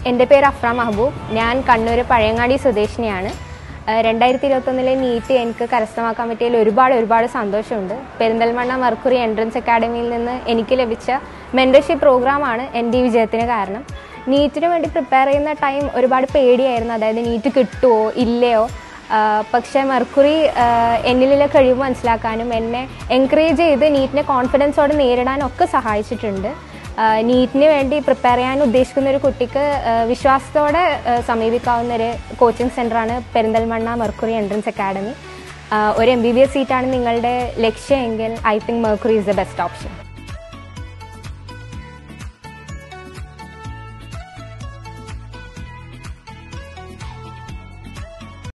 എൻ്റെ പേര് അഫ്ര മഹബൂബ് ഞാൻ കണ്ണൂർ പഴയങ്ങാടി സ്വദേശിനിയാണ് രണ്ടായിരത്തി ഇരുപത്തൊന്നിലെ നീറ്റ് എനിക്ക് കരസ്ഥമാക്കാൻ പറ്റിയതിൽ ഒരുപാട് ഒരുപാട് സന്തോഷമുണ്ട് പെരിന്തൽമണ്ണ മർക്കുറി എൻട്രൻസ് അക്കാഡമിയിൽ നിന്ന് എനിക്ക് ലഭിച്ച മെൻറ്റർഷിപ്പ് പ്രോഗ്രാമാണ് എൻ്റെ ഈ വിജയത്തിന് കാരണം നീറ്റിന് വേണ്ടി പ്രിപ്പയർ ചെയ്യുന്ന ടൈം ഒരുപാട് പേടിയായിരുന്നു അതായത് നീറ്റ് കിട്ടുമോ ഇല്ലയോ ആഹ് പക്ഷേ മെർക്കുറി ആഹ് എന്നിലുള്ള കഴിവ് മനസ്സിലാക്കാനും എന്നെ എൻകറേജ് ചെയ്ത് നീറ്റിനെ കോൺഫിഡൻസോടെ നേരിടാനും ഒക്കെ സഹായിച്ചിട്ടുണ്ട് ആഹ് നീറ്റിന് വേണ്ടി പ്രിപ്പയർ ചെയ്യാൻ ഉദ്ദേശിക്കുന്ന ഒരു കുട്ടിക്ക് ആഹ് വിശ്വാസത്തോടെ ആഹ് സമീപിക്കാവുന്ന ഒരു കോച്ചിങ് സെൻ്ററാണ് പെരിന്തൽമണ്ണ മെർക്കുറി എൻട്രൻസ് അക്കാഡമി ആഹ് ഒരു എം ബി ബി എസ് സീറ്റാണ് നിങ്ങളുടെ ലക്ഷ്യമെങ്കിൽ I think Mercury is the best option